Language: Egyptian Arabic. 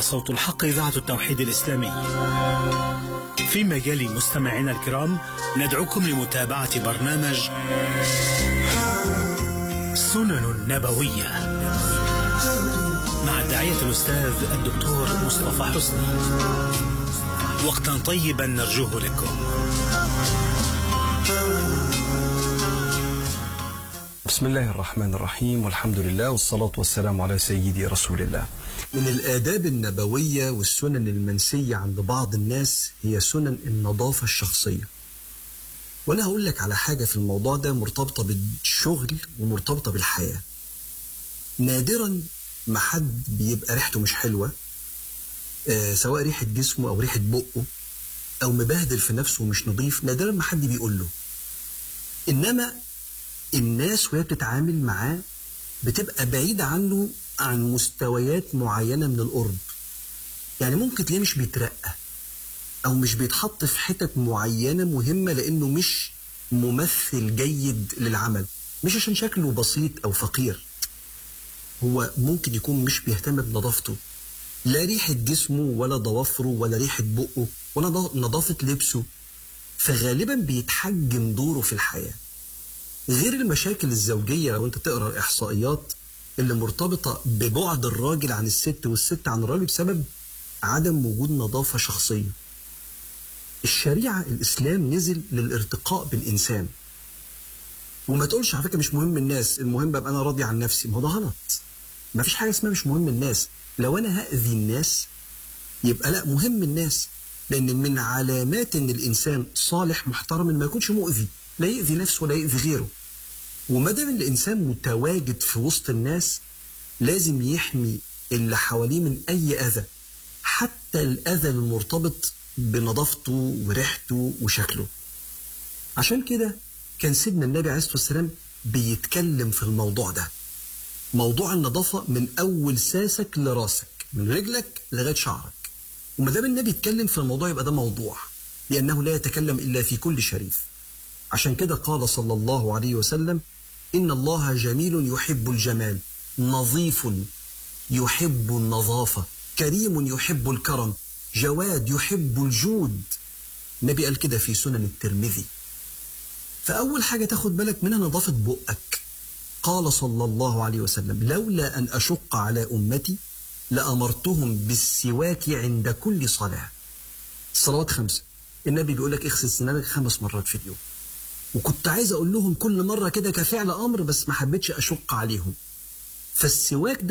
صوت الحق إذاعة التوحيد الإسلامي في مجال مستمعينا الكرام ندعوكم لمتابعة برنامج سنن نبوية مع الداعية الأستاذ الدكتور مصطفى حسني وقتا طيبا نرجوه لكم بسم الله الرحمن الرحيم والحمد لله والصلاة والسلام على سيدي رسول الله من الآداب النبوية والسنن المنسية عند بعض الناس هي سنن النظافة الشخصية وأنا هقول لك على حاجة في الموضوع ده مرتبطة بالشغل ومرتبطة بالحياة نادرا ما حد بيبقى ريحته مش حلوة آه سواء ريحة جسمه أو ريحة بقه أو مبهدل في نفسه ومش نظيف نادرا ما حد بيقول له إنما الناس وهي بتتعامل معاه بتبقى بعيدة عنه عن مستويات معينة من القرب يعني ممكن تلاقيه مش بيترقى أو مش بيتحط في حتت معينة مهمة لأنه مش ممثل جيد للعمل مش عشان شكله بسيط أو فقير هو ممكن يكون مش بيهتم بنظافته لا ريحة جسمه ولا ضوافره ولا ريحة بقه ولا نظافة لبسه فغالبا بيتحجم دوره في الحياه غير المشاكل الزوجية لو انت تقرا الإحصائيات اللي مرتبطة ببعد الراجل عن الست والست عن الراجل بسبب عدم وجود نظافة شخصية الشريعة الإسلام نزل للارتقاء بالإنسان وما تقولش على فكرة مش مهم الناس المهم أبقى أنا راضي عن نفسي ما هو ده غلط ما فيش حاجة اسمها مش مهم الناس لو أنا هأذي الناس يبقى لا مهم الناس لأن من علامات إن الإنسان صالح محترم إن ما يكونش مؤذي لا يأذي نفسه ولا يأذي غيره وما دام الإنسان متواجد في وسط الناس لازم يحمي اللي حواليه من أي أذى حتى الأذى المرتبط بنظافته وريحته وشكله عشان كده كان سيدنا النبي عليه الصلاة والسلام بيتكلم في الموضوع ده موضوع النظافة من أول ساسك لراسك من رجلك لغاية شعرك وما دام النبي اتكلم في الموضوع يبقى ده موضوع لأنه لا يتكلم إلا في كل شريف عشان كده قال صلى الله عليه وسلم إن الله جميل يحب الجمال نظيف يحب النظافة كريم يحب الكرم جواد يحب الجود النبي قال كده في سنن الترمذي فأول حاجة تاخد بالك منها نظافة بقك قال صلى الله عليه وسلم لولا أن أشق على أمتي لأمرتهم بالسواك عند كل صلاة الصلوات خمسة النبي بيقول لك اغسل سنانك خمس مرات في اليوم وكنت عايز اقول لهم كل مره كده كفعل امر بس ما حبيتش اشق عليهم فالسواك ده